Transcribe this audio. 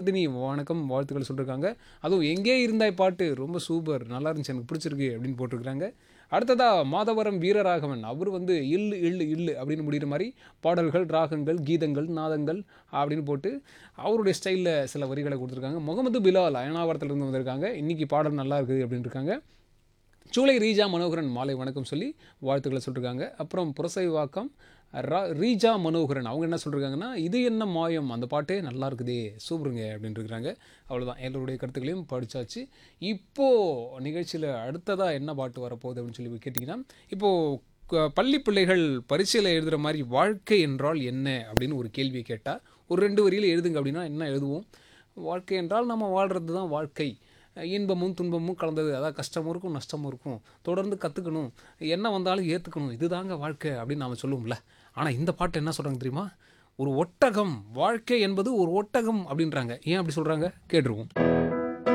வர்தினி வணக்கம் வாழ்த்துக்கள் சொல்லியிருக்காங்க அதுவும் எங்கே இருந்தாய் பாட்டு ரொம்ப சூப்பர் நல்லா இருந்துச்சு எனக்கு பிடிச்சிருக்கு அப்படின்னு போட்டிருக்காங்க அடுத்ததா மாதவரம் வீரராகவன் அவர் வந்து இல்லு இல்லு இல்லு அப்படின்னு முடிகிற மாதிரி பாடல்கள் ராகங்கள் கீதங்கள் நாதங்கள் அப்படின்னு போட்டு அவருடைய ஸ்டைலில் சில வரிகளை கொடுத்துருக்காங்க முகமது பிலால் அயனாவரத்துலேருந்து வந்திருக்காங்க இன்றைக்கி பாடல் நல்லா இருக்குது அப்படின்னு இருக்காங்க சூளை ரீஜா மனோகரன் மாலை வணக்கம் சொல்லி வாழ்த்துக்களை சொல்லியிருக்காங்க அப்புறம் புரசைவாக்கம் ரா ரீஜா மனோகரன் அவங்க என்ன சொல்லியிருக்காங்கன்னா இது என்ன மாயம் அந்த பாட்டே நல்லா இருக்குதே சூப்பருங்க அப்படின்னு இருக்கிறாங்க அவ்வளோதான் எல்லோருடைய கருத்துக்களையும் படித்தாச்சு இப்போது நிகழ்ச்சியில் அடுத்ததாக என்ன பாட்டு வரப்போகுது அப்படின்னு சொல்லி கேட்டிங்கன்னா இப்போது க- பள்ளி பிள்ளைகள் பரீட்சையில் எழுதுகிற மாதிரி வாழ்க்கை என்றால் என்ன அப்படின்னு ஒரு கேள்வியை கேட்டால் ஒரு ரெண்டு வரியில் எழுதுங்க அப்படின்னா என்ன எழுதுவோம் வாழ்க்கை என்றால் நம்ம வாழ்கிறது தான் வாழ்க்கை இன்பமும் துன்பமும் கலந்தது அதாவது கஷ்டமும் இருக்கும் நஷ்டமும் இருக்கும் தொடர்ந்து கற்றுக்கணும் என்ன வந்தாலும் ஏற்றுக்கணும் இதுதாங்க வாழ்க்கை அப்படின்னு நாம் சொல்லுவோம்ல ஆனால் இந்த பாட்டு என்ன சொல்கிறாங்க தெரியுமா ஒரு ஒட்டகம் வாழ்க்கை என்பது ஒரு ஒட்டகம் அப்படின்றாங்க ஏன் அப்படி சொல்கிறாங்க கேட்டுருவோம்